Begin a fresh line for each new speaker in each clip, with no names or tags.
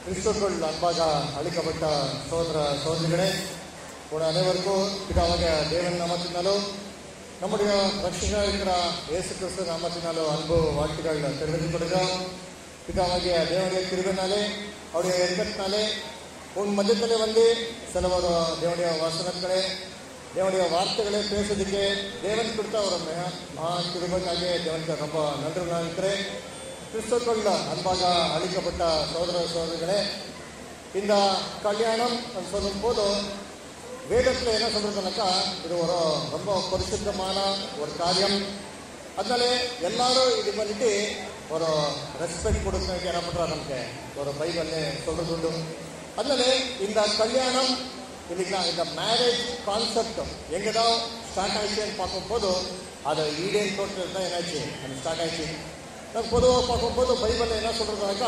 கிறிஸ்துக்குள் அன்பாக அளிக்கப்பட்ட சோதர சோதரிகளே உங்கள் அனைவருக்கும் பிதாவாக தேவன் நாமத்தினாலும் நம்முடைய ரட்சகராக இருக்கிற இயேசு கிறிஸ்து நாமத்தினாலும் அன்பு வாழ்த்துக்கள் தெரிவித்துக் கொடுக்கிறோம் பிதாவாகிய தேவனுடைய கிருபினாலே அவருடைய இறக்கத்தினாலே உன் மத்தியத்தில் வந்து சில ஒரு தேவனுடைய வசனங்களே தேவனுடைய வார்த்தைகளை பேசுறதுக்கு தேவன் கொடுத்த ஒரு மிக மகா கிருபைக்காக தேவனுக்கு ரொம்ப நன்றி நான் இருக்கிறேன் கிறிஸ்துக்குள் அன்பாக அளிக்கப்பட்ட சோதர சோதரிகளே இந்த கல்யாணம் சொல்லும் போது வேதத்தில் என்ன சொல்றதுனாக்கா இது ஒரு ரொம்ப பரிசுத்தமான ஒரு காரியம் அதனால எல்லாரும் இது பண்ணிட்டு ஒரு ரெஸ்பெக்ட் கொடுக்க என்ன பண்றா நமக்கு ஒரு பைபிள் சொல்றது உண்டு அதனால இந்த கல்யாணம் இல்லைங்களா இந்த மேரேஜ் கான்செப்ட் எங்க தான் ஸ்டார்ட் ஆயிடுச்சுன்னு பார்க்கும்போது அது ஈடேன் தோட்டத்தில் தான் என்னாச்சு அது ஸ்டார்ட் ஆயிடுச்சு நம்ம பொதுவாக பார்க்கும்போது பைபிள் என்ன சொல்றதுனாக்கா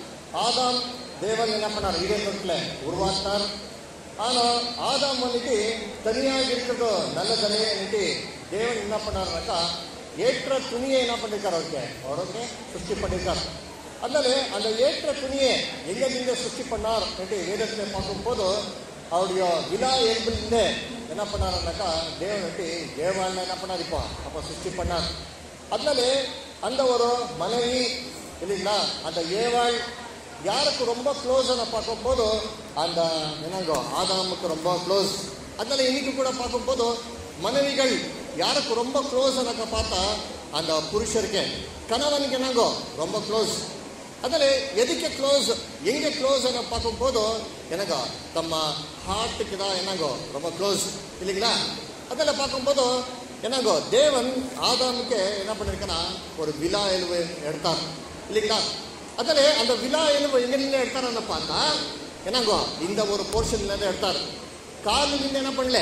ஆதாம் தேவன் என்ன பண்ணார் ஈடேன் தோட்டத்தில் உருவாக்கினார் ஆனால் ஆதாம் வந்துட்டு தனியாக இருக்கிறதோ நல்லதனே வந்துட்டு தேவன் என்ன பண்ணாருனாக்கா ஏற்ற துணியை என்ன பண்ணிருக்கார் அவருக்கு அவருக்கு சுத்தி பண்ணிருக்கார் அதனால அந்த ஏற்ற துணியை எங்கிருந்து சுத்தி பண்ணார் என்று வேதத்தில் பார்க்கும்போது அவருடைய விழா இயல்பிலிருந்து என்ன பண்ணாருனாக்கா தேவன் வந்துட்டு தேவான் என்ன பண்ணார் இப்போ அப்போ சுத்தி பண்ணார் அதனால அந்த ஒரு மனைவி இல்லைங்களா அந்த ஏவாள் யாருக்கு ரொம்ப க்ளோஸ் பார்க்கும்போது அந்த என்னங்கோ ஆதாமுக்கு ரொம்ப க்ளோஸ் அதனால இன்னைக்கு கூட பார்க்கும்போது மனைவிகள் யாருக்கு ரொம்ப க்ளோஸ் பார்த்தா அந்த புருஷருக்கு கணவனுக்கு என்னங்கோ ரொம்ப க்ளோஸ் அதனால எதுக்கு க்ளோஸ் எங்க க்ளோஸ் பார்க்கும்போது என்னங்கோ தಮ್ಮ ஹார்ட்டுக்கு தான் என்னங்கோ ரொம்ப க்ளோஸ் இல்லைங்களா அதில் பார்க்கும்போது என்னங்கோ தேவன் ஆதாமுக்கு என்ன பண்ணிருக்கனா ஒரு விழா எழுவு எடுத்தார் இல்லைங்களா அதில் அந்த விழா எலும்பு எங்கிருந்து எடுத்தாருன்னு பார்த்தா என்னங்கோ இந்த ஒரு போர்ஷன்ல இருந்து எடுத்தார் காலிலிருந்து என்ன பண்ணல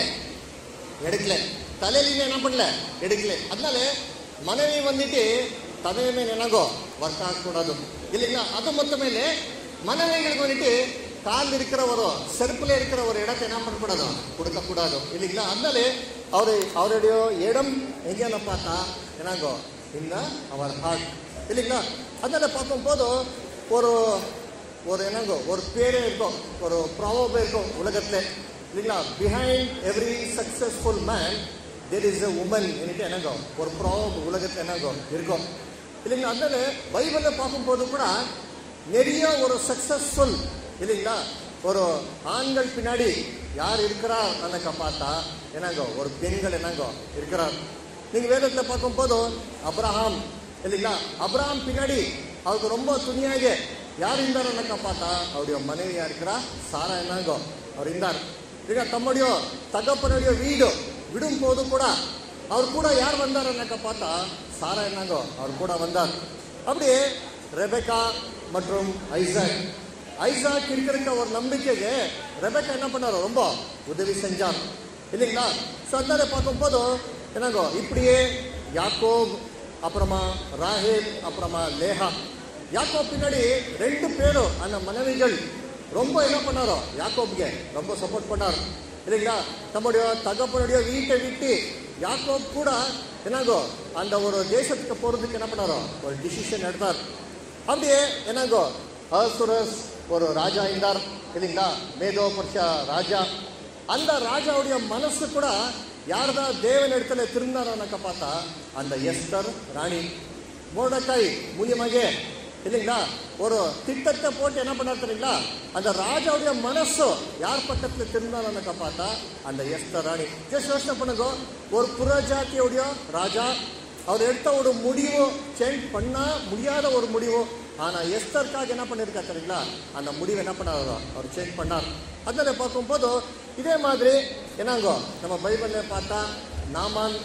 எடுக்கல தலையிலிருந்து என்ன பண்ணல எடுக்கல அதனால மனைவி வந்துட்டு தலைமை ಮೇಲೆ என்னங்கೋ ವರ್ಕ್ ಆಗக்கூடாது இல்லைங்களா அது மொத்த ಮೇಲೆ மனைவிகளுக்கு வந்துட்டு கால் இருக்கிற ஒரு செருப்புல இருக்கிற ஒரு இடத்தை என்ன பண்ணக்கூடாது கொடுக்கக்கூடாது இல்லைங்களா அதனால அவரு அவருடைய இடம் எங்கன்னு பார்த்தா என்னங்கோ இந்த அவர் ஹார்ட் இல்லைங்களா அதனால பார்க்கும்போது ஒரு ஒரு என்னங்கோ ஒரு பேரே இருக்கும் ஒரு ப்ராவபே இருக்கும் உலகத்துல இல்லைங்களா behind every successful man there is a woman என்னட்டு என்னங்கோ ஒரு ப்ராவப் உலகத்துல என்னங்கோ இருக்கும் இல்லைங்களா அதனால பைபிளில் பார்க்கும்போது கூட நிறைய ஒரு சக்சஸ்ஃபுல் இல்லைங்களா ஒரு ஆண்கள் பின்னாடி யார் இருக்கிறா அன்னக்க பார்த்தா என்னங்கோ ஒரு பெண்கள் என்னங்கோ இருக்கிறார் நீங்க வேதத்தில் பார்க்கும்போது அப்ரஹாம் இல்லைங்களா அப்ரஹாம் பின்னாடி அவருக்கு ரொம்ப துணியாக யார் இருந்தாருன்னு பார்த்தா அவருடைய மனைவியா இருக்கிறா சாரா என்னங்கோ அவர் இருந்தார் ಈಗ ತಮ್ಮಡಿಯೋ ತಗಪ್ಪನಡಿಯೋ வீடு விடும் போது கூட அவர் கூட யார் வந்தாருன்னாக்க பார்த்தா சாரா என்னங்கோ அவர் கூட வந்தார் அப்படியே ரெபெக்கா மற்றும் ஐசாக் ஐசாக் இருக்கிற ஒரு நம்பிக்கைக்கு ரெபெக்கா என்ன பண்ணாரு ரொம்ப உதவி செஞ்சார் இல்லைங்களா ஸோ அதனால பார்க்கும்போது என்னங்கோ இப்படியே யாக்கோப் அப்புறமா ராஹேல் அப்புறமா லேஹா யாக்கோ பின்னாடி ரெண்டு பேரும் அந்த மனைவிகள் ரொம்ப என்ன பண்ணாரோ யாக்கோப்ಗೆ ரொம்ப சப்போர்ட் பண்ணார் இல்லைங்களா நம்முடைய தகப்பனுடைய வீட்டை விட்டு யாக்கோப் கூட என்னங்கோ அந்த ஒரு தேசத்துக்கு போறதுக்கு என்ன பண்ணாரோ ஒரு டிசிஷன் எடுத்தார் அப்படியே என்னங்கோ அசுரஸ் ஒரு ராஜா இருந்தார் இல்லைங்களா மேதோ பர்ஷ ராஜா அந்த ராஜாவுடைய மனசு கூட யார்தான் தேவன் இடத்துல திருந்தாரோனாக்க பார்த்தா அந்த எஸ்தர் ராணி மோடக்காய் மூலியமாக இல்லைங்களா ஒரு திட்டத்தை போட்டு என்ன பண்ணார் தெரியுங்களா அந்த ராஜாவுடைய மனசு யார் பக்கத்துல திருந்தாலும் பார்த்தா அந்த எஸ்தர் ராணி ஜஸ்ட் யோசனை பண்ணுங்க ஒரு புறஜாத்தியோடைய ராஜா அவர் எடுத்த ஒரு முடிவு சேஞ்ச் பண்ண முடியாத ஒரு முடிவு ஆனா எஸ்தருக்காக என்ன பண்ணிருக்கா தெரியுங்களா அந்த முடிவு என்ன பண்ணாரோ அவர் சேஞ்ச் பண்ணார் அதனால பார்க்கும்போது இதே மாதிரி என்னங்கோ நம்ம பைபிள்ல பார்த்தா நாமான்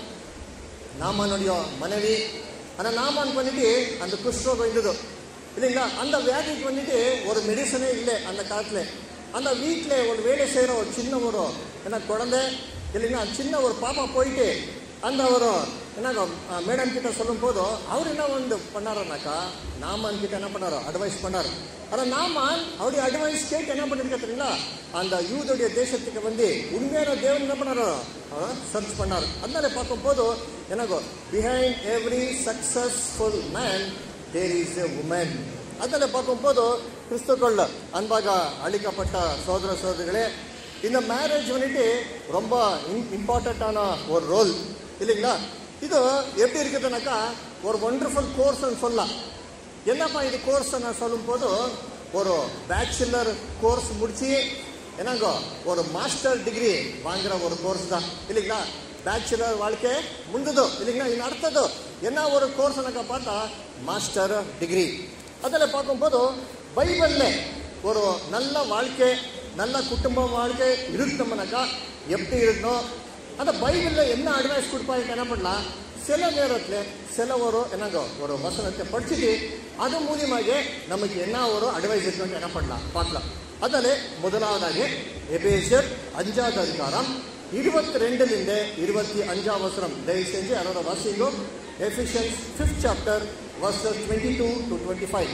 நாமானுடைய மனைவி அந்த நாமான் பண்ணிட்டு அந்த குஷ்ரோகம் இருந்தது இல்லைங்களா அந்த வியாதிக்கு வந்துட்டு ஒரு மெடிசனே இல்லை அந்த காலத்துல அந்த வீட்டில் ஒரு வேலை செய்கிற ஒரு சின்ன ஒரு என்ன குழந்தை இல்லைங்களா சின்ன ஒரு பாப்பா போயிட்டு அந்த ஒரு என்ன மேடம் கிட்ட சொல்லும் போது அவர் என்ன வந்து பண்ணாருனாக்கா நாமான் கிட்ட என்ன பண்ணாரோ அட்வைஸ் பண்ணார் ஆனால் நாமான் அவருடைய அட்வைஸ் கேட்டு என்ன பண்ணிருக்க தெரியுங்களா அந்த யூதோடைய தேசத்துக்கு வந்து உண்மையான தேவன் என்ன பண்ணாரோ சர்ச் பண்ணார் அதனால பார்க்கும்போது என்னகோ behind every successful man there is a woman அதில் பார்க்கும்போது கிறிஸ்துக்குள்ள அன்பாக அளிக்கப்பட்ட சோதர சோதரிகளே இந்த மேரேஜ் வந்துட்டு ரொம்ப இம்பார்ட்டண்ட்டான ஒரு ரோல் இல்லைங்களா இது எப்படி இருக்குதுனாக்கா ஒரு ஒண்டர்ஃபுல் கோர்ஸ்ன்னு சொல்லலாம் என்னப்பா இது கோர்ஸ் நான் சொல்லும் போது ஒரு பேச்சுலர் கோர்ஸ் முடிச்சு என்னங்க ஒரு மாஸ்டர் டிகிரி வாங்குற ஒரு கோர்ஸ் தான் இல்லைங்களா பேச்சுலர் வாழ்க்கை ಮುಂದದು இல்லைங்களா ಇನ್ನು அடுத்தது என்ன ஒரு கோர்ஸ் எனக்கு பார்த்தா மாஸ்டர் டிகிரி அதில் பார்க்கும்போது பைபிள்ல ஒரு நல்ல வாழ்க்கை நல்ல குடும்ப வாழ்க்கை இருக்கணும்னாக்கா எப்படி இருக்கணும் அந்த பைபிளில் என்ன அட்வைஸ் கொடுப்பாங்க என்ன பண்ணலாம் சில நேரத்தில் சில ஒரு என்னங்க ஒரு வசனத்தை படிச்சுட்டு அது மூலியமாக நமக்கு என்ன ஒரு அட்வைஸ் இருக்குன்னு என்ன பண்ணலாம் பார்க்கலாம் அதில் முதலாவதாக எபேசியர் அஞ்சாவது அதிகாரம் இருபத்தி ரெண்டுலேருந்து இருபத்தி அஞ்சாம் வசனம் தயவு செஞ்சு அதோட வாசிங்கோ Ephesians fifth chapter verses twenty two to twenty five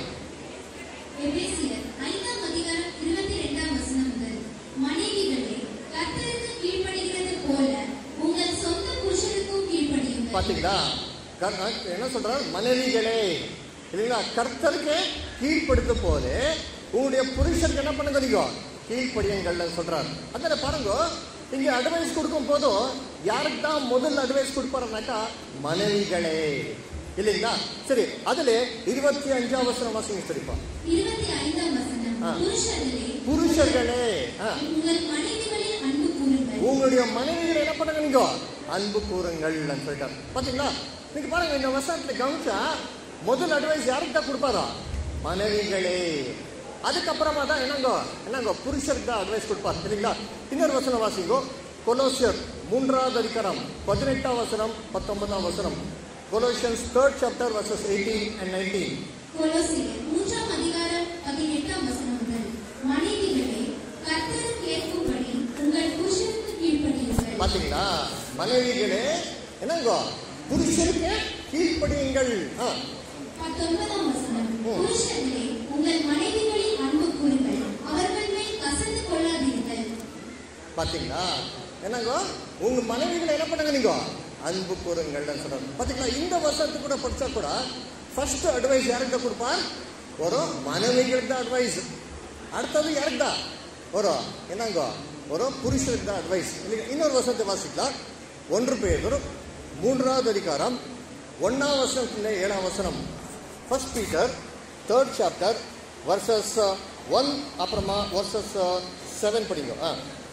எபேசியர் ஐந்தாம் அதிகாரம் இருபத்தி இரண்டாம் வசனம் முதல் மனைவிகளே கர்த்தருக்கு கீழ்ப்படிகிறது போல உங்கள் சொந்த புருஷனுக்கும் கீழ்ப்படியுங்கள்
பார்த்தீங்களா கர்- என்ன சொல்றார் மனைவிகளே இல்லைங்களா கர்த்தருக்கு கீழ்ப்படுத்த போது உங்களுடைய புருஷனுக்கு என்ன பண்ணுங்க நீங்க கீழ்ப்படியுங்கள்னு சொல்றார் அதில் பாருங்க இங்க அட்வைஸ் கொடுக்கும் போதும் யாருக்கு தான் முதல் அட்வைஸ் கொடுப்பாருனாக்கா மனைவிகளே இல்லைங்களா சரி அதுல இருபத்தி அஞ்சாம் வருஷம் வாசிங்க சரிப்பா
இருபத்தி ஐந்தாம் வசனம்
ஆ.
புருஷர்களே
புருஷர்களே ஆ,
உங்கள் மனைவிகளில் அன்பு கூறுங்கள்
உங்களுடைய மனைவிகளை என்ன பண்ணுங்க நீங்க அன்பு கூறுங்கள் சொல்லிட்டார் பாத்தீங்களா நீங்க பாருங்க இந்த வசனத்துல கவனிச்சா முதல் அட்வைஸ் யாருக்கு தான் கொடுப்பாரா மனைவிகளே அதுக்கப்புறமா தான் என்னங்க என்னங்க புருஷருக்கு தான் அட்வைஸ் கொடுப்பார் சரிங்களா இன்னொரு வசனம் வாசிங்கோ கொலோசியர் மூன்றாவது அதிகாரம் பதினெட்டாம் வசனம் பத்தொன்பதாம் வசனம் Colossians third chapter verses eighteen and nineteen
கொலோசியர் மூன்றாம் அதிகாரம் பதினெட்டாம் வசனம் முதல் மனைவிகளே கர்த்தருக்கு ஏற்கும்படி உங்கள் புருஷனுக்கு கீழ்ப்படியுங்கள்
பாத்தீங்களா மனைவிகளே என்னங்க புருஷருக்கு கீழ்ப்படியுங்கள் ஆ
பத்தொன்பதாம் வசனம்
ம்.
புருஷர்களே உங்கள் மனைவிகளில் அன்பு கூறுங்கள் அவர்கள் மேல் கசந்து கொள்ளாதீர்கள்
பாத்தீங்களா என்னங்க உங்க மனைவிகளை என்ன பண்ணுங்க நீங்க அன்பு கூறுங்கள் சொல்றாங்க பாத்தீங்களா இந்த வருஷத்துக்கு கூட படிச்சா கூட ஃபர்ஸ்ட் அட்வைஸ் யாருக்கு தான் கொடுப்பார் ஒரு மனைவிகளுக்கு தான் அட்வைஸ் அடுத்தது யாருக்கு தான் ஒரு என்னங்க ஒரு புருஷனுக்கு தான் அட்வைஸ் இல்லைங்க இன்னொரு வருஷத்தை வாசிக்கலாம் ஒன்று பேர் மூன்றாவது அதிகாரம் ஒன்னாம் வசனத்துல ஏழாம் வசனம் first Peter third chapter verses one அப்புறமா வர்சஸ் செவன் படிங்க ஆ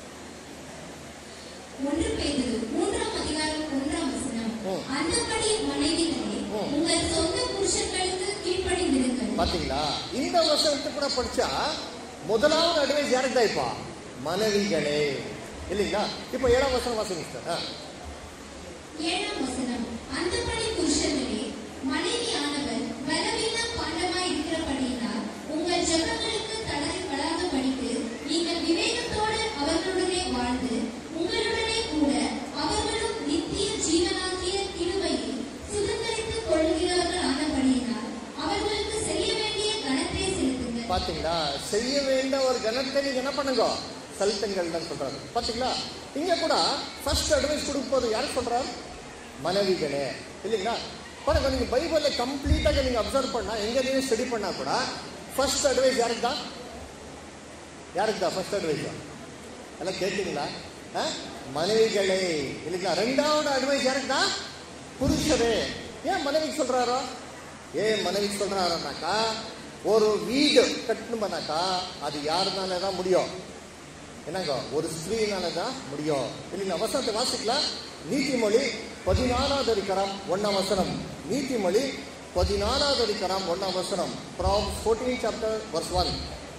ஒன்று பேதுரு மூன்றாம் அதிகாரம் ஒன்றாம் வசனம்
ம்.
அந்தபடி மனைவிகளே
ம்.
உங்கள் சொந்த புருஷர்களுக்கு கீழ்ப்படிந்திருங்கள்
பாத்தீங்களா இந்த வருஷத்தை கூட படிச்சா முதலாவது அட்வைஸ் யாருக்கு தான் இப்பா மனைவிகளே இல்லைங்களா இப்போ ஏழாம் வருஷம் வாசிங்க சார் ஆ.
ஏழாம் வசனம் அந்தபடி புருஷர்களே மனைவியானவர் பலவீன பாண்டமாய் இருக்கிறபடியினால் உங்கள் ஜெபங்களுக்கு தளரிப்படாத படித்து நீங்கள் விவேகத்தோடு அவர்களுடனே வாழ்ந்து உங்களுடனே கூட அவர்களும் நித்திய ஜீவனாகிய கிருபையை சுதந்திரித்துக் கொள்கிறவர்கள் ஆனபடியினால் அவர்களுக்கு செய்ய வேண்டிய கணத்தை செலுத்துங்கள்
பாத்தீங்களா செய்ய வேண்டிய ஒரு கணத்தை நீங்க என்ன பண்ணுங்க செலுத்துங்கள் தான் சொல்றாரு பாத்தீங்களா இங்க கூட ஃபர்ஸ்ட் அட்வைஸ் கொடுக்கும்போது யார் சொல்றார் மனைவிகளே இல்லைங்களா பாருங்க நீங்க பைபிள்ல கம்ப்ளீட்டாக நீங்க அப்சர்வ் பண்ணா எங்க நீங்க ஸ்டடி பண்ணா கூட ஃபர்ஸ்ட் அட்வைஸ் யாருக்கு தான் யாருக்கு தான் ஃபர்ஸ்ட் அட்வைஸ் தான் எல்லாம் கேட்டீங்களா ஆ? மனைவிகளே இல்லைங்களா ரெண்டாவது அட்வைஸ் யாருக்கு தான் புருஷரே ஏன் மனைவிக்கு சொல்றாரோ ஏன் மனைவிக்கு சொல்றாருனாக்கா ஒரு வீடு கட்டணும்னாக்கா அது யாருனால தான் முடியும் என்னங்க ஒரு ஸ்திரீனால தான் முடியும் இல்லைங்களா வசனத்தை வாசிக்கலாம் நீதிமொழி பதினாலாவது அதிகாரம் ஒன்னாம் வசனம் நீதிமொழி பதினாலாவது அதிகாரம் ஒன்னாம் வசனம் Prov fourteen chapter verse one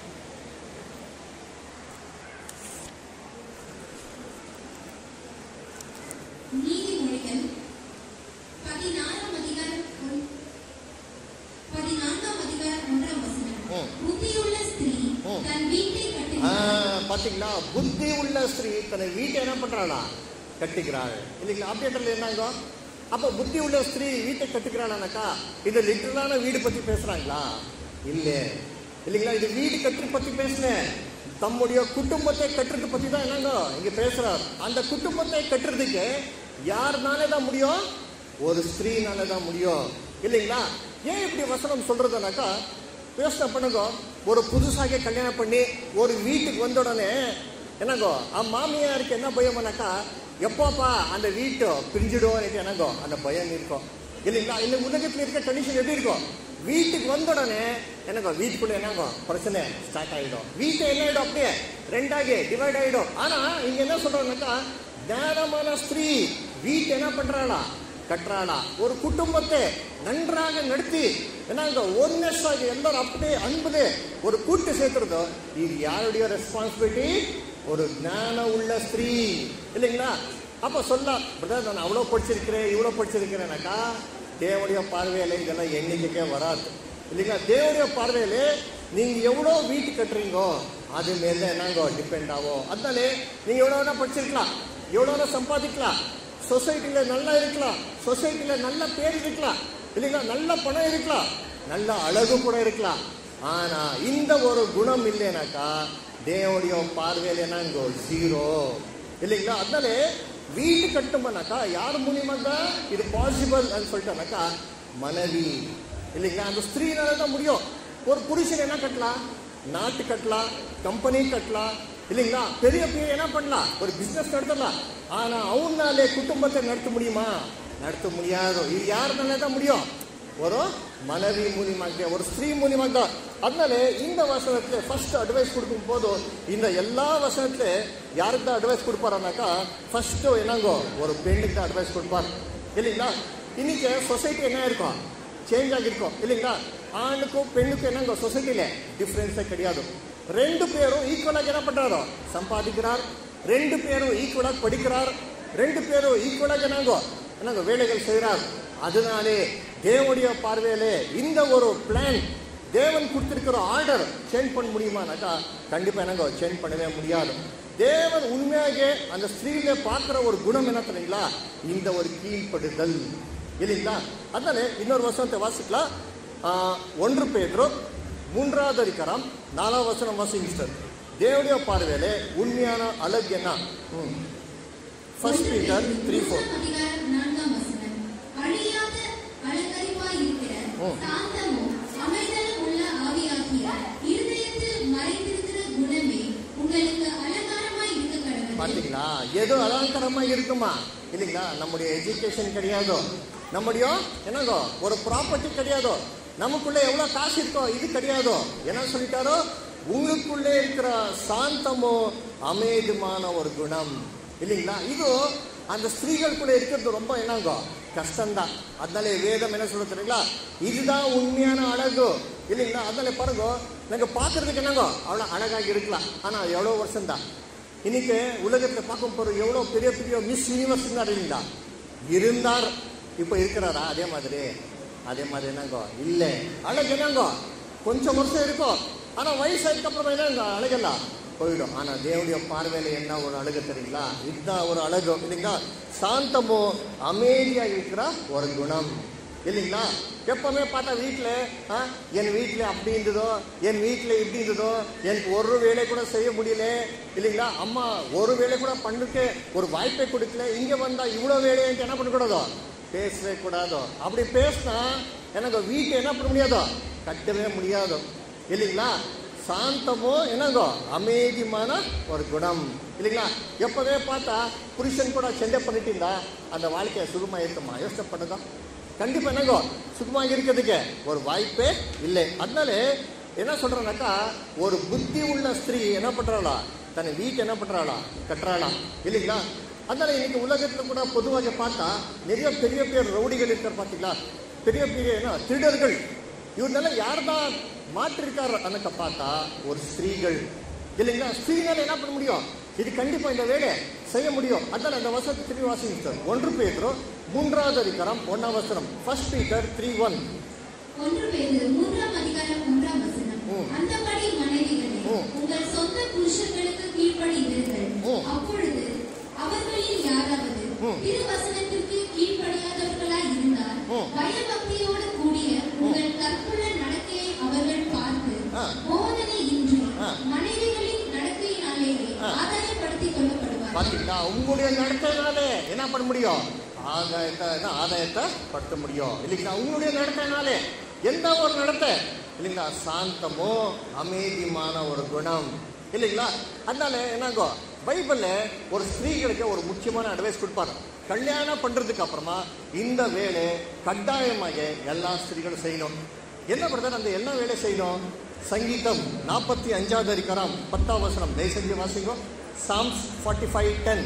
நீதிமொழிகள் பதினாறாம் அதிகாரம் ஒன்- பதினான்காம் அதிகாரம் ஒன்றாம் வசனம்
ம்.
புத்தியுள்ள ஸ்திரீ
ம்.
தன் வீட்டை
ஆ,
கட்டுகிறாள்
பாத்தீங்களா புத்தி உள்ள ஸ்திரீ தன்னை வீட்டை என்ன பண்றாளா கட்டிக்கிறாள் இல்லைங்களா அப்டேட்டர்ல என்னங்க அப்ப புத்தி உள்ள ஸ்திரீ வீட்டை கட்டுக்கிறாளானாக்கா இது லிட்டரலான வீடு பத்தி பேசுறாங்களா இல்ல இல்லைங்களா இது வீடு கட்டு பத்தி பேசல தம்முடைய குடும்பத்தை கட்டுறது பத்தி தான் என்னங்க இங்க பேசுறார் அந்த குடும்பத்தை கட்டுறதுக்கு யாருனாலே தான் முடியும் ஒரு ஸ்திரீனால தான் முடியும் இல்லைங்களா ஏன் இப்படி வசனம் சொல்றதுனாக்கா
யோசனை பண்ணுங்க ஒரு புதுசாக கல்யாணம் பண்ணி ஒரு வீட்டுக்கு வந்த உடனே என்னங்கோ ஆ மாமியாருக்கு என்ன பயம்னாக்கா எப்போப்பா அந்த வீட்டு பிரிஞ்சிடும் என்னங்கோ அந்த பயம் இருக்கும் இல்லைங்களா இந்த உலகத்தில் இருக்க கண்டிஷன் எப்படி இருக்கும் வீட்டுக்கு வந்த உடனே என்னங்கோ வீட்டுக்குள்ள என்னங்கோ பிரச்சனை ஸ்டார்ட் ஆயிடும் வீட்டை என்ன ஆயிடும் அப்படியே ரெண்டாகி டிவைட் ஆயிடும் ஆனா இங்க என்ன சொல்றாங்கன்னாக்கா ஞானமான ஸ்திரீ வீட்டை என்ன பண்றாளா கட்டுறாளா ஒரு குடும்பத்தை நன்றாக நடத்தி என்னங்க ஒன்னஸ் ஆகி எல்லாரும் அப்படியே அன்புலே ஒரு கூட்டு சேர்த்துறதோ இது யாருடைய ரெஸ்பான்சிபிலிட்டி ஒரு ஞான உள்ள ஸ்திரீ இல்லைங்களா அப்ப சொல்ல பிரதர் நான் அவ்வளோ படிச்சிருக்கிறேன் இவ்வளோ படிச்சிருக்கிறேனாக்கா தேவனுடைய பார்வையில இதெல்லாம் எண்ணிக்கைக்கே வராது இல்லைங்களா தேவனுடைய பார்வையில நீங்க எவ்வளோ வீட்டு கட்டுறீங்கோ அது மேல என்னங்க டிபெண்ட் ஆகும் அதனாலே நீங்க எவ்வளோ வேணா படிச்சிருக்கலாம் எவ்வளோ வேணா சம்பாதிக்கலாம் சொசைட்டில நல்லா இருக்கலாம் சொசைட்டில நல்ல பேர் இருக்கலாம் இல்லைங்களா நல்ல பணம் இருக்கலாம் நல்ல அழகு கூட இருக்கலாம் ஆனா இந்த ஒரு குணம் இல்லைனாக்கா தேவனுடைய பார்வையில என்னங்க ஜீரோ இல்லைங்களா அதனால வீடு கட்டுமானாக்கா யார் மூலியமாக தான் இது பாசிபிள் சொல்லிட்டானாக்கா மனைவி இல்லைங்களா அந்த ஸ்திரீனால தான் முடியும் ஒரு புருஷன் என்ன கட்டலாம் நாட்டு கட்டலாம் கம்பெனி கட்டலாம் இல்லைங்களா பெரிய பெரிய என்ன பண்ணலாம் ஒரு பிசினஸ் நடத்தலாம் ஆனா அவனாலே குடும்பத்தை நடத்த முடியுமா நடத்த முடியாது இது யாருனால தான் முடியும் ஒரு மனைவி மூலியமாக ஒரு ஸ்திரீ மூலியமாக தான் அதனால இந்த வசனத்துல ஃபர்ஸ்ட் அட்வைஸ் கொடுக்கும் போது இந்த எல்லா வசனத்துல யாருக்கு தான் அட்வைஸ் கொடுப்பாருனாக்கா ஃபர்ஸ்ட் என்னங்கோ ஒரு பெண்ணுக்கு தான் அட்வைஸ் கொடுப்பார் இல்லைங்களா இன்னைக்கு சொசைட்டி என்ன இருக்கும் சேஞ்ச் ஆகிருக்கும் இல்லைங்களா ஆணுக்கும் பெண்ணுக்கும் என்னங்க சொசைட்டில டிஃப்ரென்ஸே கிடையாது ரெண்டு பேரும் ஈக்குவலாக என்ன பண்றாரோ சம்பாதிக்கிறார் ரெண்டு பேரும் ஈக்குவலாக படிக்கிறார் ரெண்டு பேரும் ஈக்குவலாக என்னங்கோ என்னங்க வேலைகள் செய்கிறார் அதனாலே தேவனுடைய பார்வையிலே இந்த ஒரு பிளான் தேவன் கொடுத்திருக்கிற ஆர்டர் சேஞ்ச் பண்ண முடியுமானாக்கா கண்டிப்பா என்னங்க சேஞ்ச் பண்ணவே முடியாது தேவன் உண்மையாக அந்த ஸ்திரீல பார்க்கிற ஒரு குணம் என்ன தெரியுங்களா இந்த ஒரு கீழ்ப்படுதல் இல்லைங்களா அதனால இன்னொரு வசனத்தை வாசிக்கலாம் ஆஹ், ஒன்று பேதுரு மூன்றாவது அதிகாரம் நாலாவது வசனம் வாசிங்க தேவனுடைய பார்வையிலே உண்மையான அழகு என்ன ஃபர்ஸ்ட் பீட்டர் த்ரீ ஃபோர்
ஒன்றாம் அதிகாரம் நான்காம் வசனம். அழியாத அலங்கரிப்பாயிருக்கிற
ம்.
சாந்தமும் அமைதலும் உள்ள ஆவியாகிய இருதயத்தில் மறைந்திருக்கிற குணமே உங்களுக்கு அலங்காரமாய் இருக்க கடவுள்
பாத்தீங்களா ஏதோ அலங்காரமா இருக்குமா இல்லைங்களா நம்முடைய எஜுகேஷன் கிடையாதோ நம்முடைய என்னங்கோ ஒரு ப்ராப்பர்ட்டி கிடையாதோ நமக்குள்ள எவ்வளவு காசு இருக்கோ இது கிடையாதோ என்ன சொல்லிட்டாரோ உங்களுக்குள்ளே இருக்கிற சாந்தமோ அமைதிமான ஒரு குணம் இல்லைங்களா இது அந்த ஸ்திரீகளுக்குள்ள இருக்கிறது ரொம்ப என்னங்கோ கஷ்டம்தான் அதனால வேதம் என்ன சொல்ல தெரியுங்களா இதுதான் உண்மையான அழகு இல்லைங்களா அதனால பாருங்க நாங்க பாக்குறதுக்கு என்னங்கோ அவ்வளவு அழகாக இருக்கலாம் ஆனா எவ்வளவு வருஷம் தான் இன்னைக்கு உலகத்துல பார்க்கும் போற எவ்வளவு பெரிய பெரிய மிஸ் யூனிவர்ஸ் இல்லைங்களா இருந்தார் இப்ப இருக்கிறாரா அதே மாதிரி அதே மாதிரி என்னங்கோ இல்ல அழகு என்னங்கோ கொஞ்சம் வருஷம் இருக்கும் ஆனா வயசாயிக்கு அப்புறம் என்னங்க அழகெல்லாம் போயிடும் ஆனா தேவனுடைய பார்வையில என்ன ஒரு அழகு தெரியுங்களா இதுதான் ஒரு அழகு இல்லைங்களா சாந்தமோ அமைதியா இருக்கிற ஒரு குணம் இல்லைங்களா எப்பவுமே பார்த்தா வீட்டில் என் வீட்டில் அப்படி இருந்ததோ என் வீட்டில் இப்படி இருந்ததோ எனக்கு ஒரு வேலை கூட செய்ய முடியல இல்லைங்களா அம்மா ஒரு வேலை கூட பண்ணுக்கு ஒரு வாய்ப்பை கொடுக்கல இங்கே வந்தா இவ்வளோ வேலையை என்ன பண்ணக்கூடாதோ பேசவே கூடாதோ அப்படி பேசினா எனக்கு வீட்டை என்ன பண்ண முடியாதோ கட்டவே முடியாதோ இல்லைங்களா சாந்தமோ என்னங்கோ அமைதியான ஒரு குணம் இல்லைங்களா எப்பவே பார்த்தா புருஷன் கூட சண்டை பண்ணிட்டு இருந்தா அந்த வாழ்க்கையை சுகமா இருக்குமா யோசனை பண்ணுங்க கண்டிப்பா என்னங்கோ சுகமாக இருக்கிறதுக்கு ஒரு வாய்ப்பே இல்லை அதனால என்ன சொல்றேன்னாக்கா ஒரு புத்தி உள்ள ஸ்திரீ என்ன பண்றாளா தன் வீட்டை என்ன பண்றாளா கட்டுறாளா இல்லைங்களா அதனால இன்னைக்கு உலகத்துல கூட பொதுவாக பார்த்தா நிறைய பெரிய பெரிய ரவுடிகள் இருக்கார் பாத்தீங்களா பெரிய பெரிய என்ன திருடர்கள் இவர்னால யார் தான் மாற்றிருக்காரு அன்னக்க பார்த்தா ஒரு ஸ்திரீகள் இல்லைங்களா ஸ்திரீனால என்ன பண்ண முடியும் இது கண்டிப்பா இந்த வேலையை செய்ய முடியும் அதனால அந்த வசனத்தை திரும்பி வாசிங்க சார் ஒன்று பேதரும் மூன்றாவது அதிகாரம் ஒன்னாம் வசனம் ஃபர்ஸ்ட் பீட்டர் த்ரீ ஒன்
ஒன்று பேதுரு மூன்றாம் அதிகாரம் ஒன்றாம் வசனம்
ம்.
அந்தபடி மனைவிகளே
ம்.
உங்கள் சொந்த புருஷர்களுக்கு கீழ்ப்படிந்திருங்கள்
ம்.
அப்பொழுது அவர்களில் யாராவது
ம்.
திருவசனத்திற்கு கீழ்ப்படியாதவர்களாய் இருந்தால்
ம்.
பயபக்தியோடு கூடிய உங்கள் கற்புள்ள நடக்கையை அவர்கள் பார்த்து
ஆ.
போதனை இன்றி
ஆ.
மனைவிகளின் நடக்கையினாலேயே
ஆ.
ஆதாயப்படுத்திக் கொள்ளப்படுவார்கள்
பாத்தீங்களா உங்களுடைய நடத்தைனாலே என்ன பண்ண முடியும் ஆதாயத்தை என்ன ஆதாயத்தை படுத்த முடியும் இல்லைங்களா உங்களுடைய நடத்தைனாலே எந்த ஒரு நடத்தை இல்லைங்களா சாந்தமும் அமைதிமான ஒரு குணம் இல்லைங்களா அதனால என்னங்கோ பைபிள்ல ஒரு ஸ்திரீகளுக்கு ஒரு முக்கியமான அட்வைஸ் கொடுப்பாரு கல்யாணம் பண்றதுக்கு அப்புறமா இந்த வேலை கட்டாயமாக எல்லா ஸ்திரீகளும் செய்யணும் என்ன பிரதர் அந்த என்ன வேலை செய்யணும் சங்கீதம் நாற்பத்தி அஞ்சாவது அதிகாரம் பத்தாம் வசனம் தயவுசெஞ்சு வாசிங்கோ சாம்ஸ் ஃபார்ட்டி ஃபைவ் டென்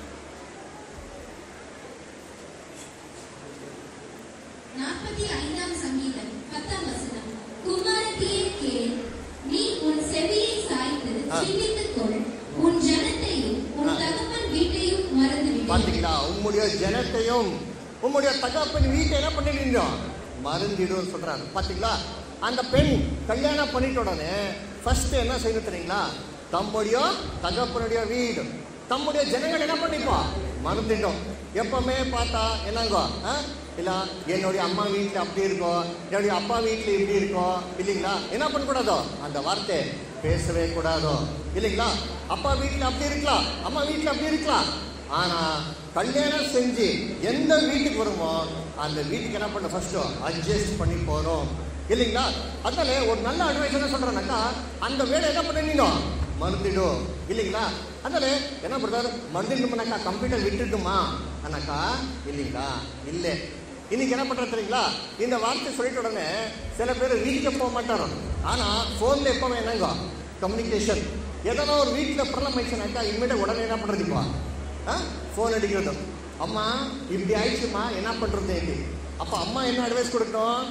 நாற்பத்தி ஐந்தாம் சங்கீதம் பத்தாம் வசனம் குமாரத்தியே கேள் நீ உன் செவியை சாய்த்து
ஆ.
சிந்தித்துக் கொள் உன் ஜனத்தையும் உன்
ஆ.
தகப்பன் வீட்டையும் மறந்து விடு
பாத்தீங்களா உம்முடைய ஜனத்தையும் உம்முடைய தகப்பன் வீட்டை என்ன பண்ணிடுங்க மருந்திடும் சொல்றாங்க பாத்தீங்களா அந்த பெண் கல்யாணம் பண்ணிட்ட உடனே ஃபர்ஸ்ட் என்ன செய்யணும் தெரியுங்களா தம்முடைய தகப்பனுடைய வீடு தம்முடைய ஜனங்கள் என்ன பண்ணிப்பா மறந்துட்டோம் எப்பவுமே பார்த்தா என்னங்கோ ஆ? இல்ல என்னுடைய அம்மா வீட்டில் அப்படி இருக்கும் என்னுடைய அப்பா வீட்டில் இப்படி இருக்கும் இல்லைங்களா என்ன பண்ணக்கூடாதோ அந்த வார்த்தை பேசவே கூடாதோ இல்லைங்களா அப்பா வீட்டில் அப்படி இருக்கலாம் அம்மா வீட்டில் அப்படி இருக்கலாம் ஆனா கல்யாணம் செஞ்சு எந்த வீட்டுக்கு வருமோ அந்த வீட்டுக்கு என்ன பண்ண ஃபர்ஸ்ட் அட்ஜஸ்ட் பண்ணி போறோம் இல்லைங்களா அதனால ஒரு நல்ல அட்வைஸ் என்ன சொல்றேன்னாக்கா அந்த வேலை என்ன பண்ணுவீங்க மறந்துடும் இல்லைங்களா அதனால என்ன பிரதர் மறந்துடுமாக்கா கம்ப்யூட்டர் விட்டுட்டுமா ஆனாக்கா இல்லைங்களா இல்லை இன்னைக்கு என்ன பண்றது தெரியுங்களா இந்த வார்த்தை சொல்லிட்ட உடனே சில பேர் வீட்டுக்கு போக மாட்டாரோ ஆனா போன்ல எப்பவுமே என்னங்க கம்யூனிகேஷன் எதனா ஒரு வீட்டில் ப்ராப்ளம் ஆயிடுச்சுனாக்கா இனிமேட்டு உடனே என்ன பண்றது இப்போ ஃபோன் அடிக்கிறது அம்மா இப்படி ஆயிடுச்சுமா என்ன பண்றது இப்படி அப்ப அம்மா என்ன அட்வைஸ் கொடுக்கணும்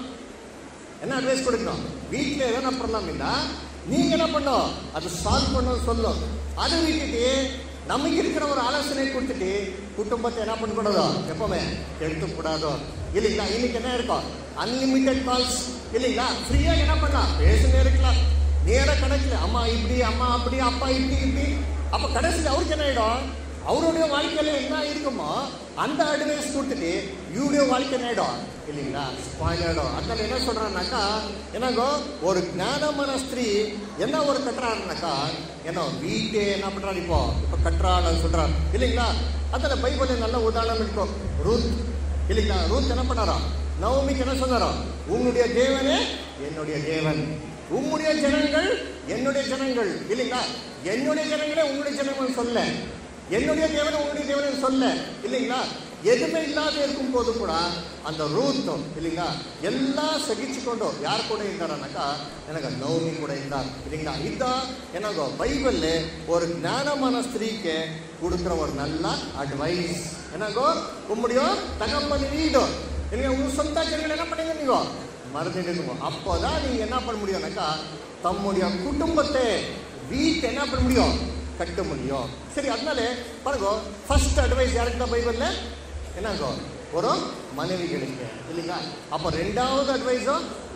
என்ன அட்வைஸ் கொடுக்கணும் வீட்டில் எதனா ப்ராப்ளம் இருந்தா நீங்க என்ன பண்ணோம் அது சால்வ் பண்ணணும் சொல்லும் அதை விட்டுட்டு நமக்கு இருக்கிற ஒரு ஆலோசனை கொடுத்துட்டு குடும்பத்தை என்ன பண்ணக்கூடாதோ எப்பவுமே எடுத்துக்கூடாதோ இல்லைங்களா இன்னைக்கு என்ன இருக்கும் அன்லிமிட்டெட் கால்ஸ் இல்லைங்களா ஃப்ரீயா என்ன பண்ணலாம் பேசுனே இருக்கலாம் நேர கணக்குல அம்மா இப்படி அம்மா அப்படி அப்பா இப்படி இப்படி அப்ப கடைசியில் அவருக்கு என்ன ஆயிடும் அவருடைய வாழ்க்கையில என்ன இருக்குமோ அந்த அட்வைஸ் கொடுத்துட்டு இவருடைய வாழ்க்கை என்ன ஆயிடும் இல்லைங்களா ஸ்பாயில் ஆயிடும் அதனால என்ன சொல்றாருனாக்கா என்னங்கோ ஒரு ஞானமான ஸ்திரீ என்ன ஒரு கட்டுறாருனாக்கா என்ன வீட்டே என்ன பண்றாரு இப்போ இப்போ கட்டுறான்னு சொல்றாரு இல்லைங்களா அதனால பைபிள் நல்ல உதாரணம் இருக்கும் ரூத் இல்லைங்களா ரூத் என்ன பண்ணாரா நவமிக்கு என்ன சொன்னாரோ உன்னுடைய தேவனே என்னுடைய தேவன் உம்முடைய ஜனங்கள் என்னுடைய ஜனங்கள் இல்லைங்களா என்னுடைய ஜனங்களே உங்களுடைய ஜனங்கள் சொல்ல என்னுடைய தேவன் உங்களுடைய தேவன் சொல்ல இல்லைங்களா எதுவுமே இல்லாத இருக்கும் போது கூட அந்த ரூத்தும் இல்லைங்களா எல்லாம் சகிச்சுக்கொண்டு யார் கூட இருந்தாரனாக்கா எனக்கு நவமி கூட இருந்தார் இல்லைங்களா இதுதான் என்னங்கோ பைபிள்ல ஒரு ஞானமான ஸ்திரீக்கு கொடுக்குற ஒரு நல்ல அட்வைஸ் என்னங்கோ உம்முடைய தகப்பன் வீடு இல்லைங்க உங்க சொந்த ஜனங்கள் என்ன பண்ணீங்க நீங்க மறந்துடுங்க அப்போதான் நீங்க என்ன பண்ண முடியும்னாக்கா தம்முடைய குடும்பத்தை வீட்டை என்ன பண்ண முடியும் கட்ட முடியும் சரி அதனால பாருங்க ஃபர்ஸ்ட் அட்வைஸ் யாருக்கு தான் பைபிள்ல என்னங்கோ ஒரு மனைவிகளுக்கு இல்லைங்களா அப்போ ரெண்டாவது அட்வைஸோ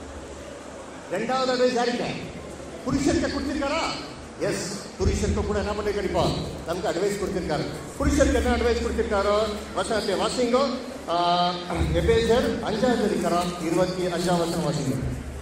ரெண்டாவது அட்வைஸ் யாருக்கு புருஷருக்கு கொடுத்திருக்காரா எஸ் புருஷருக்கு கூட என்ன பண்ணிருக்காரு இப்போ நமக்கு அட்வைஸ் கொடுத்திருக்காரு புருஷருக்கு என்ன அட்வைஸ் கொடுத்திருக்காரோ வசனத்தை வாசிங்கோ எபேசர் அஞ்சாவது அதிகாரம் இருபத்தி அஞ்சாம் வசனம் வாசிங்கோ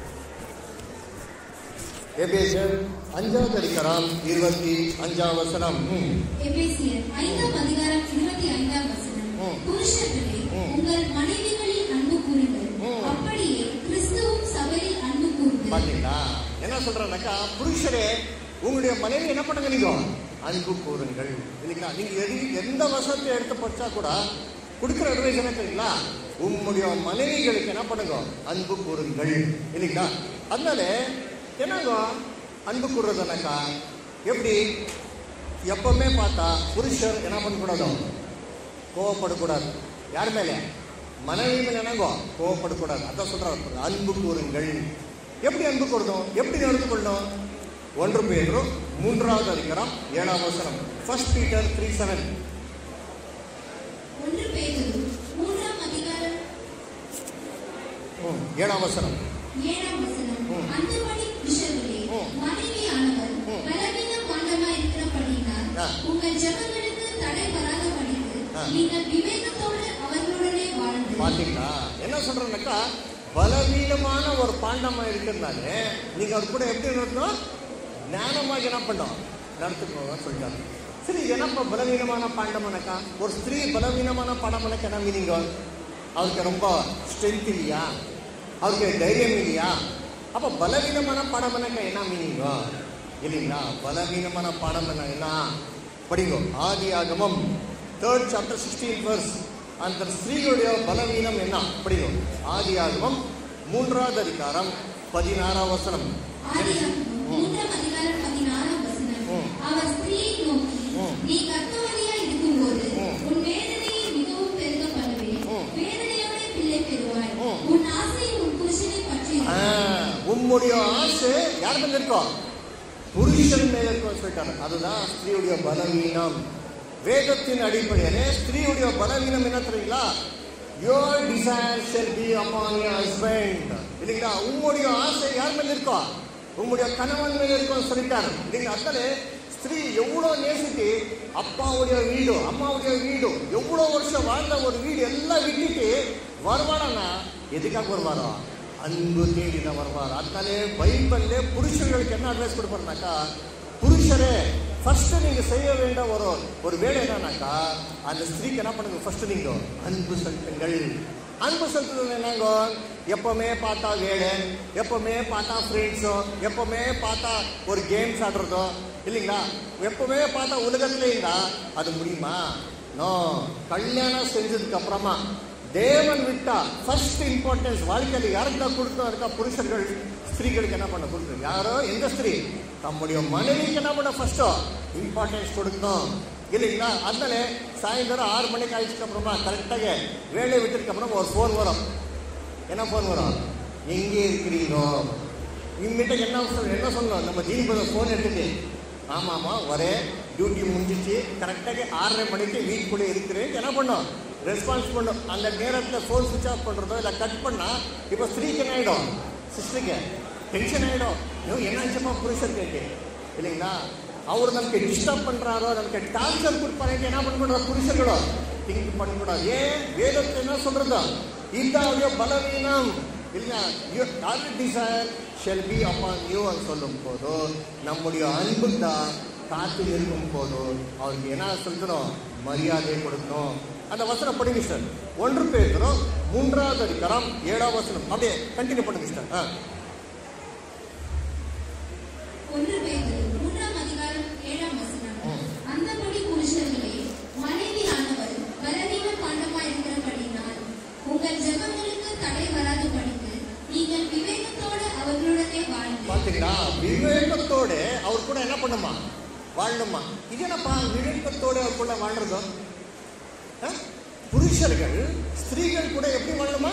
எபேசர் அஞ்சாவது அதிகாரம் இருபத்தி அஞ்சாம் வசனம் ம்.
எபேசியர் ஐந்தாம் அதிகாரம் இருபத்தி ஐந்தாம் வசனம்
ம்.
புருஷர்களே
ம்.
உங்கள் மனைவிகளில் அன்பு கூறுங்கள்
ம்.
அப்படியே கிறிஸ்துவும் சபையில் அன்பு கூறுங்கள்
பாத்தீங்களா என்ன சொல்றேன்னாக்கா புருஷரே உங்களுடைய மனைவி என்ன பண்ணுங்க நீங்க அன்பு கூறுங்கள் இல்லைங்களா நீங்க எது எந்த வசத்தை எடுத்து படிச்சா கூட கொடுக்குற அட்வைஸ் என்ன தெரியுங்களா உங்களுடைய மனைவிகளுக்கு என்ன பண்ணுங்க அன்பு கூறுங்கள் இல்லைங்களா அதனால என்னங்க அன்பு கூறுறதுனாக்கா எப்படி எப்பவுமே பார்த்தா புருஷர் என்ன பண்ணக்கூடாதோ கோவப்படக்கூடாது யார் மேலே மனைவி மேல என்னங்கோ கோவப்படக்கூடாது அதான் சொல்றாரு அன்பு கூறுங்கள் எப்படி அன்பு கூறணும் எப்படி நடந்து கொள்ளணும் ஒன்று பேரும் மூன்றாவது அதிகாரம் ஏழாம் வசனம் ஃபர்ஸ்ட் பீட்டர் த்ரீ செவன்
ஒன்று பேதுரு மூன்றாம் அதிகாரம்
ஏழாம் வசனம்
ஏழாம் வசனம்
ம்.
அந்தபடி புருஷர்களே
ம்.
மனைவியானவர்
ம்.
பலவீன பாண்டமாயிருக்கிறபடினால்
ஆ.
உங்கள் ஜெபங்களுக்கு தடை வராதபடிக்கு
ஆ.
நீங்கள் விவேகத்தோடு அவர்களுடனே வாழ்ந்து
பாத்தீங்களா என்ன சொல்றேன்னாக்கா பலவீனமான ஒரு பாண்டமா இருக்கிறதுனால நீங்க அவர் கூட எப்படி நடத்தணும் ஞானமாக என்ன பண்ணோம் நடத்துக்கோங்க சொல்லிட்டாங்க சரி என்னப்பா பலவீனமான பாண்டமானக்கா ஒரு ஸ்திரீ பலவீனமான பாண்டமானக்கா என்ன மீனிங்க அவருக்கு ரொம்ப ஸ்ட்ரென்த் இல்லையா அவருக்கு தைரியம் இல்லையா அப்ப பலவீனமான பாடம்னாக்க என்ன மீனிங்க இல்லைங்களா பலவீனமான பாடம் என்ன படிங்கோ ஆதி ஆகமம் தேர்ட் சாப்டர் சிக்ஸ்டீன் வர்ஸ் அந்த ஸ்திரீகளுடைய பலவீனம் என்ன படிங்கோ ஆதி ஆகமம் மூன்றாவது அதிகாரம் பதினாறாம் வசனம்
ஆதியாகமம் மூன்றாம் அதிகாரம் பதினாறாம் வசனம்.
ம்.
அவர் ஸ்திரீயை நோக்கி,
ம்.
நீ கர்ப்பவதியாய் இருக்கும்போது
ம்.
உன் வேதனையை மிகவும் பெருக பண்ணுவேன்.
ம்.
வேதனையோட பிள்ளை பெறுவாய்.
ம்.
உன் ஆசை உன் புருஷனை பற்றி
ஆ, உம்முடைய ஆசை யார் மேல இருக்கோம் புருஷன் மேல இருக்கும் சொல்லிட்டாங்க அதுதான் ஸ்திரீயுடைய பலவீனம் வேதத்தின் அடிப்படையிலே ஸ்திரீயுடைய பலவீனம் என்ன தெரியுங்களா your desire shall be upon your husband இல்லைங்களா உம்முடைய ஆசை யார் மேல இருக்கோம் உம்முடைய கணவன் மேல இருக்கும் சொல்லிட்டாரு இல்லைங்களா அதனால ஸ்திரீ எவ்வளவு நேசித்து அப்பாவுடைய வீடு அம்மாவுடைய வீடு எவ்வளவு வருஷம் வாழ்ந்த ஒரு வீடு எல்லாம் விட்டுட்டு வருவானா எதுக்காக வருவாரோ அன்பு தேடி தான் வருவார் அதனாலே பைபிள்ல புருஷர்களுக்கு என்ன அட்வைஸ் கொடுப்பாருனாக்கா புருஷரே ஃபர்ஸ்ட் நீங்க செய்ய வேண்டிய ஒரு ஒரு வேலை என்னன்னாக்கா அந்த ஸ்திரீக்கு என்ன பண்ணுங்க ஃபர்ஸ்ட் நீங்க அன்பு செலுத்துங்கள் அன்பு செலுத்துறது என்னங்க எப்பவுமே பார்த்தா வேலை எப்பவுமே பார்த்தா ஃப்ரெண்ட்ஸோ எப்பவுமே பார்த்தா ஒரு கேம்ஸ் ஆடுறதோ இல்லைங்களா எப்பவுமே பார்த்தா உலகத்துல இருந்தா அது முடியுமா நோ கல்யாணம் செஞ்சதுக்கு அப்புறமா தேவன் விட்டா ஃபர்ஸ்ட் இம்பார்ட்டன்ஸ் வாழ்க்கையில யாருக்கு தான் கொடுத்தோம் இருக்கா புருஷர்கள் ஸ்திரீகளுக்கு என்ன பண்ண கொடுக்கணும் யாரோ எந்த ஸ்திரீ தம்முடைய மனைவிக்கு என்ன பண்ண ஃபர்ஸ்டோ இம்பார்ட்டன்ஸ் கொடுக்கணும் இல்லைங்களா அதனால சாயந்தரம் ஆறு மணிக்கு ஆயிடுச்சுக்கு அப்புறமா கரெக்டாக வேலையை விட்டதுக்கு அப்புறம் ஒரு ஃபோன் வரும் என்ன ஃபோன் வரும் எங்கே இருக்கிறீரோ இம்மிட்ட என்ன சொல்ல என்ன சொல்லணும் நம்ம ஜீன் ஃபோன் எடுத்துட்டு ஆமாம்மா வரேன் டியூட்டி முடிஞ்சிச்சு கரெக்டாக ஆறரை மணிக்கு வீட்டுக்குள்ளே இருக்கிறேன் என்ன பண்ணோம் ரெஸ்பான்ஸ் பண்ணும் அந்த நேரத்தில் ஃபோன் சுவிச் ஆஃப் பண்ணுறதோ இல்லை கட் பண்ணால் இப்போ ஸ்திரீக்கு என்ன ஆகிடும் சிஸ்டருக்கு டென்ஷன் ஆகிடும் ஐயோ என்ன ஆச்சுமா புருஷர் கேட்டு இல்லைங்களா அவர் நமக்கு டிஸ்டர்ப் பண்ணுறாரோ நமக்கு டார்ச்சர் கொடுப்பாரு என்ன பண்ணக்கூடாது புருஷர்களோ திங்க் பண்ணக்கூடாது ஏன் வேதத்தை என்ன சொல்றது இதாவுடைய பலவீனம் இல்ல you desire shall be upon you சொல்லும் போதோ நம்முடைய அன்பு தான் காத்து இருக்கும் போதோ அவருக்கு என்ன சொல்லணும் மரியாதை கொடுக்கணும் அந்த வசனம் படிங்க சார் ஒன்று பேசுறோம் மூன்றாவது அதிகாரம் ஏழாவது வசனம் அப்படியே கண்டினியூ பண்ணுங்க சார் ஆ
ஒன்று பேதுரு மூன்றாம் அதிகாரம் ஏழாம் வசனம்.
ம்.
அந்தபடி புருஷர்களே, மனைவியானவள் பலவீன பாண்டமாயிருக்கிறபடியினால், உங்கள் ஜெபங்களுக்கு தடை வராதபடிக்கு நீங்கள் விவேகத்தோடு அவர்களுடனே வாழ்ந்து
பாத்தீங்களா விவேகத்தோட அவர் கூட என்ன பண்ணுமா வாழணுமா இது என்னப்பா விவேகத்தோட அவர் கூட வாழ்றதோ ஆ? புருஷர்கள் ஸ்திரீகள் கூட எப்படி வாழணுமா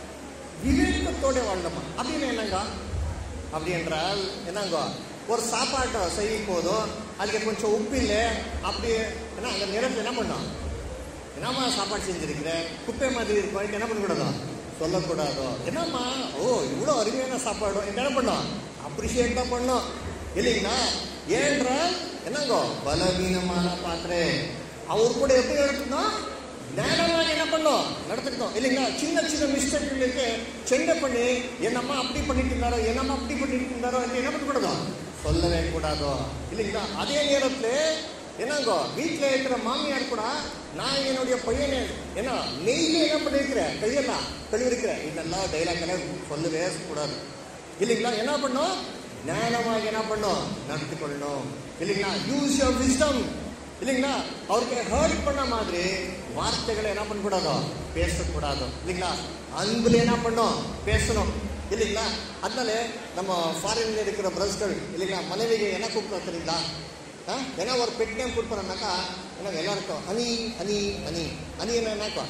விவேகத்தோட வாழணுமா அப்படின்னு என்னங்க அப்படி என்றால் என்னங்க ஒரு சாப்பாட்டை செய்யும் போதும் அதுக்கு கொஞ்சம் உப்பு இல்லை அப்படி ஏன்னா அந்த நிறத்தை என்ன பண்ணும் என்னம்மா சாப்பாடு செஞ்சிருக்கிறேன் குப்பை மாதிரி இருக்கும் இதுக்கு என்ன பண்ணக்கூடாதோ சொல்லக்கூடாதோ என்னம்மா ஓ இவ்வளோ அருமையான சாப்பாடு இதுக்கு என்ன பண்ணோம் அப்ரிஷியேட் தான் பண்ணோம் இல்லைங்களா ஏன்றால் என்னங்கோ பலவீனமான பாத்திரே அவர் கூட எப்படி எடுத்துக்கணும் நேரமாக என்ன பண்ணோம் நடத்துக்கணும் இல்லைங்களா சின்ன சின்ன மிஸ்டேக்களுக்கு சென்னை பண்ணி என்னம்மா அப்படி பண்ணிட்டு இருந்தாரோ என்னம்மா அப்படி பண்ணிட்டு இருந்தாரோ என்று என்ன பண்ணக்கூடாதோ சொல்லவே கூடாதோ இல்லைங்களா அதே நேரத்தில் என்னங்கோ வீட்டில் இருக்கிற மாமியார் கூட நான் என்னுடைய பையனை என்ன நெய்ல என்ன பண்ணிருக்கிறேன் கையெல்லாம் கழுவிருக்கிறேன் இதெல்லாம் டைலாக் எல்லாம் சொல்லவே கூடாது இல்லைங்களா என்ன பண்ணும் ஞானமாக என்ன பண்ணும் நடத்தி கொள்ளணும் இல்லைங்களா யூஸ் யோர் விஸ்டம் இல்லைங்களா அவருக்கு ஹர்ட் பண்ண மாதிரி வார்த்தைகளை என்ன பண்ணக்கூடாதோ பேசக்கூடாது இல்லைங்களா அன்புல என்ன பண்ணும் பேசணும் இல்லைங்களா அதனால நம்ம ஃபாரின்ல இருக்கிற பிரஸ்கள் இல்லைங்களா மனைவிக்கு என்ன கூப்பிட்டு தெரியுங்களா ஆ? ஏன்னா ஒரு பெட் நேம் கொடுப்பாருனாக்கா என்ன எல்லாருக்கும் ஹனி ஹனி ஹனி ஹனி என்ன என்னக்கா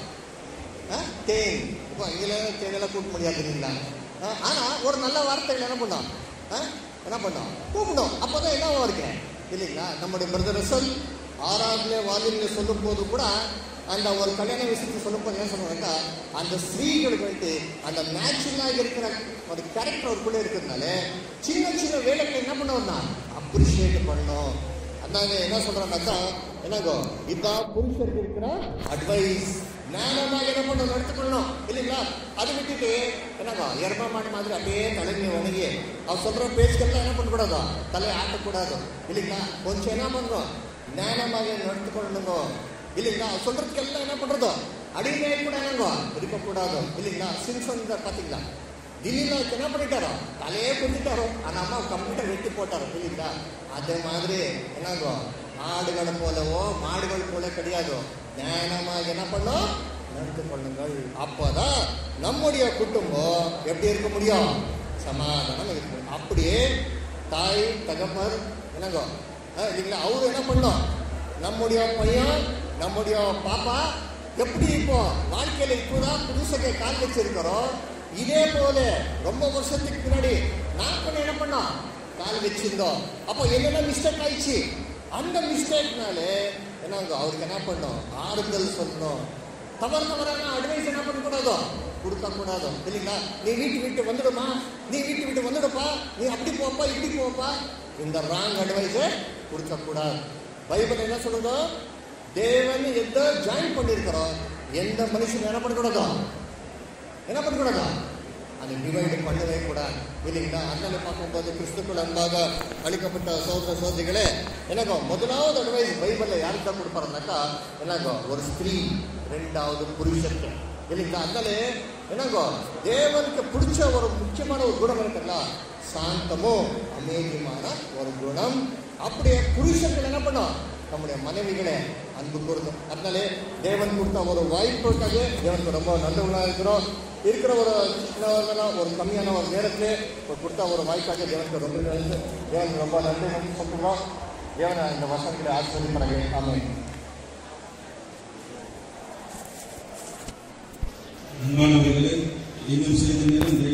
ஆ? தேன் இப்போ இதில் தேனெல்லாம் கூப்பிட முடியாது இல்லைங்களா ஆ, ஆனா ஒரு நல்ல வார்த்தைகள் என்ன பண்ணோம் ஆ? என்ன பண்ணோம் கூப்பிடும் அப்போதான் என்னவா இருக்கேன் இல்லைங்களா நம்முடைய பிரதர் ரசல் ஆறாவதுல வாலில சொல்லும் போது கூட அந்த ஒரு கல்யாண விஷயத்தை சொல்லும் போது என்ன சொல்லுவாங்க அந்த ஸ்திரீகளுக்கு வந்துட்டு அந்த நேச்சுரலாக இருக்கிற ஒரு கேரக்டர் அவருக்குள்ளே இருக்கிறதுனால சின்ன சின்ன வேலைகளை என்ன பண்ணுவோம்னா அப்ரிஷியேட் பண்ணணும் அதனால என்ன சொல்றாங்கன்னாக்கா என்னங்கோ இதுதான் புருஷருக்கு இருக்கிற அட்வைஸ் ஞானமாக என்ன பண்ணணும் எடுத்துக்கொள்ளணும் இல்லைங்களா அதை விட்டுட்டு என்னங்கோ எரும மாடு மாதிரி அப்படியே தலைமையை வணங்கி அவர் சொல்ற பேச்சுக்கெல்லாம் என்ன பண்ணக்கூடாதோ தலையை ஆட்டக்கூடாது இல்லைங்களா கொஞ்சம் என்ன பண்ணணும் ஞானமாக நடத்துக்கொள்ளணுங்க இல்லைங்களா அவர் சொல்றதுக்கெல்லாம் என்ன பண்றதோ அடிமையாக கூட என்னங்கோ இருக்கக்கூடாது இல்லைங்களா சிம்சன் பாத்தீங்களா திடீர்னு என்ன பண்ணிட்டாரோ தலையே குத்திட்டாரோ அந்த அம்மா கம்ப்யூட்டர் வெட்டி போட்டாரோ இல்லைங்களா அதே மாதிரி என்னங்கோ ஆடுகளை போலவோ மாடுகள் போல கிடையாது ஞானமாக என்ன பண்ணோம் நடந்து கொள்ளுங்கள் அப்போதான் நம்முடைய குடும்பம் எப்படி இருக்க முடியும் சமாதானம் இருக்கு அப்படியே தாய் தகப்பர் என்னங்கோ அஹ் இல்லைங்களா அவரு என்ன பண்ணோம் நம்முடைய பையன் நம்முடைய பாப்பா எப்படி இப்போ வாழ்க்கையில இப்போதான் புதுசகை கால் வச்சிருக்கிறோம் இதே போல ரொம்ப வருஷத்துக்கு முன்னாடி நான் பண்ண என்ன பண்ணோம் கால் வச்சிருந்தோம் அப்போ என்னென்ன மிஸ்டேக் ஆயிடுச்சு அந்த மிஸ்டேக்னாலே என்னங்க அவருக்கு என்ன பண்ணோம் ஆறுதல் சொல்லணும் தவறு தவறான அட்வைஸ் என்ன பண்ணக்கூடாதோ கொடுக்க கூடாது இல்லைங்களா நீ வீட்டு விட்டு வந்துடுமா நீ வீட்டு விட்டு வந்துடுப்பா நீ அப்படி போப்பா இப்படி போப்பா இந்த ராங் அட்வைஸை கொடுக்க கூடாது பைபிள் என்ன சொல்லுதோ தேவன் எந்த ஜாயின் பண்ணியிருக்கிறோம் எந்த மனுஷன் என்ன பண்ணக்கூடாதோ என்ன பண்ணக்கூடாதா அதை டிவைடு பண்ணவே கூடாது இல்லைங்களா அதனால பார்க்கும்போது கிறிஸ்துக்குள் அன்பாக அளிக்கப்பட்ட சோதர சோதரிகளே என்னங்கோ முதலாவது அட்வைஸ் பைபிளில் யாருக்கு தான் கொடுப்பாருனாக்கா என்னங்கோ ஒரு ஸ்திரீ ரெண்டாவது புருஷனுக்கு இல்லைங்களா அதனால என்னங்கோ தேவனுக்கு பிடிச்ச ஒரு முக்கியமான ஒரு குணம் இருக்குங்களா சாந்தமும் அமைதியுமான ஒரு குணம் அப்படியே புருஷர்கள் என்ன பண்ணும் நம்முடைய மனைவிகளே அன்பு கூறுதும் அதனாலே தேவன் கொடுத்த ஒரு வாய்ப்புக்காக தேவனுக்கு ரொம்ப நல்லவங்களா இருக்கிறோம் இருக்கிற ஒரு சின்ன ஒரு கம்மியான ஒரு நேரத்திலே ஒரு கொடுத்த ஒரு வாய்ப்பாக தேவனுக்கு ரொம்ப நன்றி. தேவனுக்கு ரொம்ப நன்றி சொல்லுறோம் தேவனை இந்த வருஷத்துல ஆசிரியப்பாங்க ஆமாம்
அன்பானவர்களே இன்னும் சிறிது நேரம்